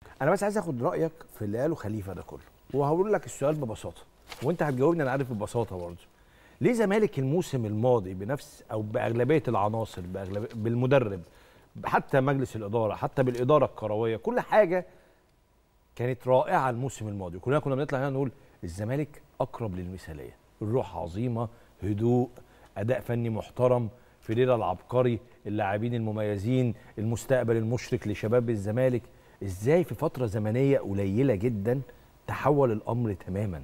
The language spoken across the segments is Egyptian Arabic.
انا بس عايز اخد رايك في اللي قاله خليفه ده كله وهقول لك السؤال ببساطه وانت هتجاوبني انا عارف ببساطه برضه ليه زمالك الموسم الماضي بنفس او باغلبيه العناصر بأغلبية بالمدرب حتى مجلس الاداره حتى بالاداره الكرويه كل حاجه كانت رائعه الموسم الماضي كلنا كنا بنطلع هنا نقول الزمالك اقرب للمثاليه الروح عظيمه هدوء اداء فني محترم فريرة العبقري اللاعبين المميزين المستقبل المشرق لشباب الزمالك ازاي في فتره زمنيه قليله جدا تحول الامر تماما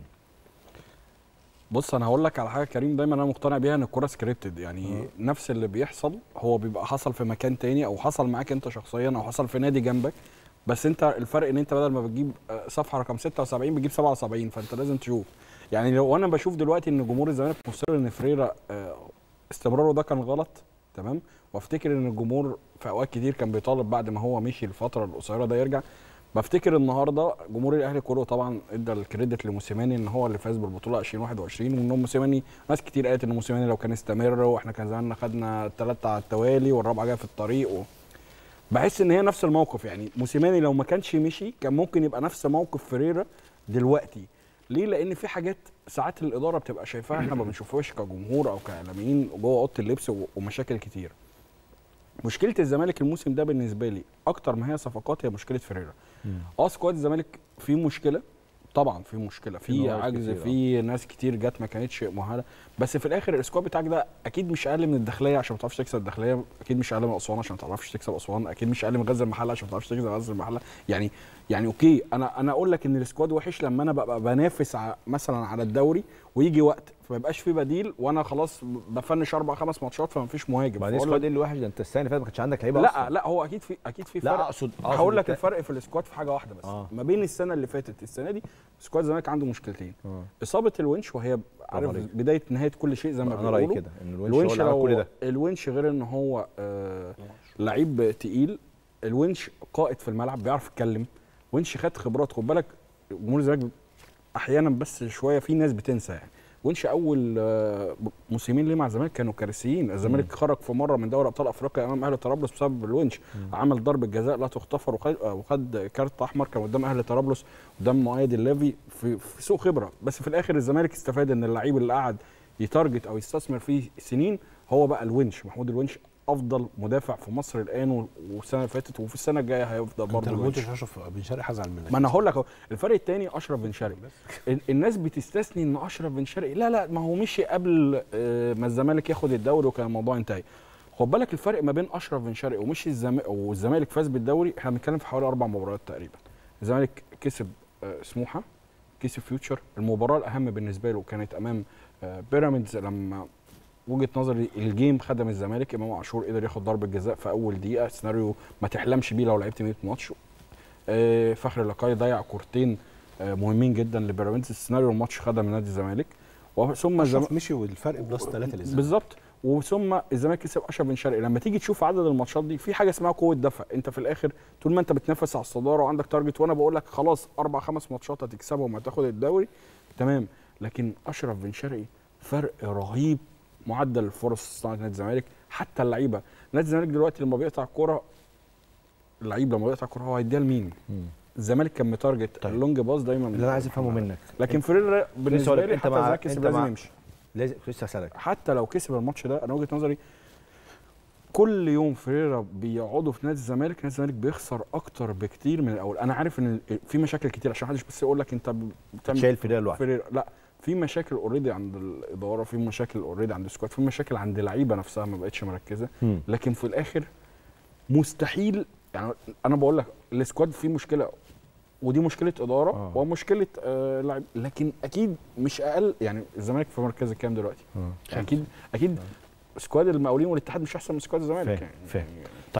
بص انا هقول لك على حاجه كريم دايما انا مقتنع بيها ان الكوره سكريبتد يعني أوه. نفس اللي بيحصل هو بيبقى حصل في مكان تاني او حصل معاك انت شخصيا او حصل في نادي جنبك بس انت الفرق ان انت بدل ما بتجيب صفحه رقم 76 بتجيب 77 فانت لازم تشوف يعني لو انا بشوف دلوقتي ان جمهور الزمالك مصر ان فريرا استمراره ده كان غلط تمام وافتكر ان الجمهور في اوقات كتير كان بيطالب بعد ما هو مشي الفتره القصيره ده يرجع بفتكر النهارده جمهور الاهلي كله طبعا ادى الكريدت لموسيماني ان هو اللي فاز بالبطوله 2021 وان موسيماني ناس كتير قالت ان موسيماني لو كان استمر واحنا كان زماننا خدنا الثلاثه على التوالي والرابعه جايه في الطريق و... بحس ان هي نفس الموقف يعني موسيماني لو ما كانش مشي كان ممكن يبقى نفس موقف فريرا دلوقتي ليه لان في حاجات ساعات الاداره بتبقى شايفاها احنا ما بنشوفهاش كجمهور او كاعلاميين جوه اوضه اللبس ومشاكل كتير مشكله الزمالك الموسم ده بالنسبه لي اكتر ما هي صفقات هي مشكله فريرا اه سكواد الزمالك فيه مشكله طبعا في مشكله في عجز في ناس كتير جت ما كانتش مؤهله بس في الاخر السكواد بتاعك ده اكيد مش اقل من الداخليه عشان ما تعرفش تكسب الداخليه اكيد مش اقل من اسوان عشان ما تعرفش تكسب اسوان اكيد مش اقل من غزل المحله عشان ما تعرفش تكسب غزل المحله يعني يعني اوكي انا انا اقول لك ان السكواد وحش لما انا ببقى بنافس مثلا على الدوري ويجي وقت فما يبقاش في بديل وانا خلاص بفنش اربع خمس ماتشات فما فيش مهاجم بعدين السكواد ايه اللي وحش ده انت السنه اللي فاتت ما كانش عندك لعيبه لا لا هو اكيد في اكيد في فرق لا اقصد هقول لك الفرق في السكواد في حاجه واحده بس آه. ما بين السنه اللي فاتت السنه دي سكواد الزمالك عنده مشكلتين آه. اصابه الونش وهي عارف بدايه نهايه كل شيء زي ما انا رايي كده ان الونش, الونش هو كل ده الونش غير ان هو آه لعيب تقيل الونش قائد في الملعب بيعرف يتكلم ونش خد خبرات خد بالك جمهور الزمالك احيانا بس شويه في ناس بتنسى يعني ونش اول موسمين ليه مع الزمالك كانوا كارثيين الزمالك خرج في مره من دوري ابطال افريقيا امام اهلي طرابلس بسبب الونش مم. عمل ضربه جزاء لا تغتفر وخد, وخد كارت احمر كان قدام اهلي طرابلس قدام مؤيد الليفي في, في سوء خبره بس في الاخر الزمالك استفاد ان اللعيب اللي قعد يتارجت او يستثمر فيه سنين هو بقى الونش محمود الونش افضل مدافع في مصر الان والسنه اللي فاتت وفي السنه الجايه هيفضل برضه انت ما قلتش اشرف بن شرقي هزعل منك ما انا هقول لك الفرق الثاني اشرف بن شرقي الناس بتستثني ان اشرف بن شرقي لا لا ما هو مشي قبل ما الزمالك ياخد الدوري وكان الموضوع انتهى خد بالك الفرق ما بين اشرف بن شرقي ومشي الزمالك والزمالك فاز بالدوري احنا بنتكلم في حوالي اربع مباريات تقريبا الزمالك كسب سموحه كسب فيوتشر المباراه الاهم بالنسبه له كانت امام بيراميدز لما وجهه نظري الجيم خدم الزمالك امام عاشور قدر ياخد ضربه جزاء في اول دقيقه سيناريو ما تحلمش بيه لو لعبت 100 ماتش آه فخر اللقاي ضيع كورتين آه مهمين جدا لبيراميدز السيناريو الماتش خدم نادي الزمالك ثم الزمالك مشي والفرق بلس 3 للزمالك بالظبط وثم الزمالك كسب اشرف بن شرقي لما تيجي تشوف عدد الماتشات دي في حاجه اسمها قوه دفع انت في الاخر طول ما انت بتنافس على الصداره وعندك تارجت وانا بقول لك خلاص اربع خمس ماتشات هتكسبهم وهتاخد الدوري تمام لكن اشرف بن شرقي فرق رهيب معدل الفرص صناعه نادي الزمالك حتى اللعيبه نادي الزمالك دلوقتي لما بيقطع الكوره اللعيب لما بيقطع الكوره هو هيديها لمين؟ الزمالك كان متارجت طيب. اللونج باص دايما اللي انا عايز افهمه منك لكن فريرا بالنسبه لي حتى الزمالك كسب لازم يمشي لازم لسه هسالك حتى لو كسب الماتش ده انا وجهه نظري كل يوم فريرا بيقعدوا في نادي الزمالك نادي الزمالك بيخسر اكتر بكتير من الاول انا عارف ان في مشاكل كتير عشان محدش بس يقول لك انت بتعمل شايل فريرا لوحده لا في مشاكل اوريدي عند الاداره في مشاكل اوريدي عند السكواد في مشاكل عند اللعيبه نفسها ما بقتش مركزه م. لكن في الاخر مستحيل يعني انا بقول لك السكواد فيه مشكله ودي مشكله اداره آه. ومشكله آه لعب لكن اكيد مش اقل يعني الزمالك في مركز الكام دلوقتي آه. اكيد اكيد آه. سكواد المقاولين والاتحاد مش احسن من سكواد الزمالك يعني فاهم